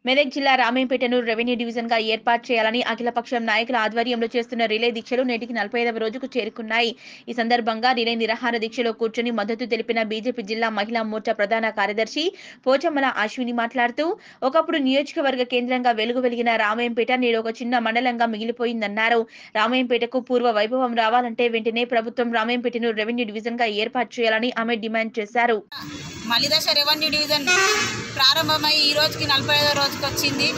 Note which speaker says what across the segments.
Speaker 1: మెదక్ జిల్లా రామేంపేటను revenue division గా ఏర్పాటు చేయాలని అఖిలపక్షం నాయకుల ఆధ్వర్యంలో చేస్తున్న రిలే దీక్షలు నేటికి నలభై ఐదవ రోజుకు చేరుకున్నాయి ఈ సందర్భంగా రిలే నిరాహార దీక్షలో కూర్చొని మద్దతు తెలిపిన బీజేపీ జిల్లా మహిళా మోర్చా ప్రధాన కార్యదర్శి పోచమ్మల అశ్విని మాట్లాడుతూ ఒకప్పుడు నియోజకవర్గ కేంద్రంగా వెలుగు వెలిగిన రామేంపేట నేడు ఒక చిన్న మండలంగా మిగిలిపోయిందన్నారు రామేంపేటకు పూర్వ వైభవం రావాలంటే వెంటనే ప్రభుత్వం రామేంపేటను రెవెన్యూ డివిజన్ గా ఏర్పాటు చేయాలని ఆమె డిమాండ్ చేశారు
Speaker 2: మలిదశ రెవెన్యూ డివిజన్ ప్రారంభమై ఈ రోజుకి నలభై ఐదో రోజుకి వచ్చింది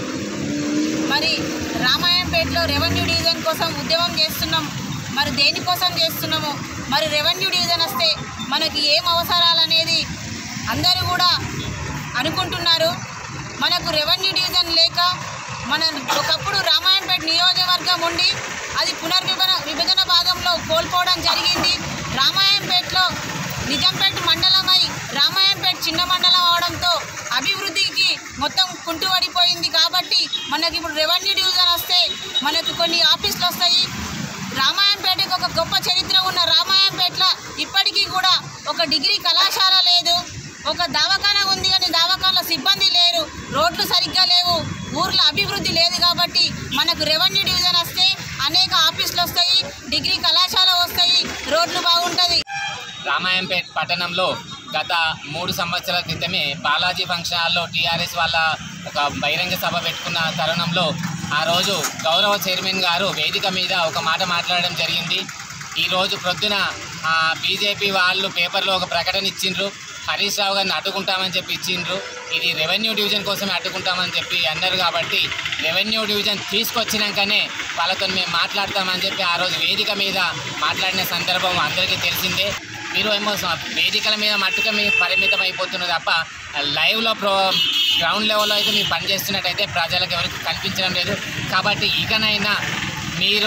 Speaker 2: మరి రామాయంపేటలో రెవెన్యూ డివిజన్ కోసం ఉద్యమం చేస్తున్నాం మరి దేనికోసం చేస్తున్నాము మరి రెవెన్యూ డివిజన్ వస్తే మనకి ఏం అవసరాలు అనేది అందరూ కూడా అనుకుంటున్నారు మనకు రెవెన్యూ డివిజన్ లేక మన ఒకప్పుడు రామాయంపేట నియోజకవర్గం ఉండి అది పునర్విభజన విభజన భాగంలో కోల్పోవడం జరిగింది రామాయంపేటలో నిజంపేట మండలమై రామాయంపేట చిన్న మండలం అవడంతో అభివృద్ధికి మొత్తం కుంటుపడిపోయింది కాబట్టి మనకి ఇప్పుడు రెవెన్యూ డివిజన్ వస్తే మనకు కొన్ని ఆఫీసులు వస్తాయి రామాయంపేటకు ఒక గొప్ప చరిత్ర ఉన్న రామాయంపేటలో ఇప్పటికీ కూడా ఒక డిగ్రీ కళాశాల లేదు ఒక దవాఖాన ఉంది కానీ దవాఖానలో సిబ్బంది లేరు రోడ్లు సరిగ్గా లేవు ఊర్లో అభివృద్ధి లేదు కాబట్టి మనకు రెవెన్యూ డివిజన్ వస్తే అనేక ఆఫీసులు వస్తాయి డిగ్రీ కళాశాల వస్తాయి రోడ్లు బాగుంటుంది
Speaker 3: రామాయంపేట పట్టణంలో గత మూడు సంవత్సరాల క్రితమే బాలాజీ ఫంక్షన్ హాల్లో టీఆర్ఎస్ వాళ్ళ ఒక బహిరంగ సభ పెట్టుకున్న తరుణంలో ఆ రోజు గౌరవ చైర్మన్ గారు వేదిక మీద ఒక మాట మాట్లాడడం జరిగింది ఈరోజు ప్రొద్దున ఆ, బీజేపీ వాళ్ళు పేపర్లో ఒక ప్రకటన ఇచ్చిండ్రు హరీష్ రావు గారిని అడ్డుకుంటామని చెప్పి ఇచ్చిండ్రు ఇది రెవెన్యూ డివిజన్ కోసమే అడ్డుకుంటామని చెప్పి అన్నారు కాబట్టి రెవెన్యూ డివిజన్ తీసుకొచ్చినాకనే వాళ్ళతో మేము మాట్లాడతామని చెప్పి ఆ రోజు వేదిక మీద మాట్లాడిన సందర్భం అందరికీ తెలిసిందే మీరు ఏమో స- వేదికల మీద మట్టుగా మీరు పరిమితం అయిపోతున్నారు తప్ప లైవ్లో ప్రో గ్రౌండ్ లెవెల్లో అయితే మీరు పనిచేస్తున్నట్టయితే ప్రజలకు ఎవరికి కనిపించడం లేదు కాబట్టి ఇకనైనా మీరు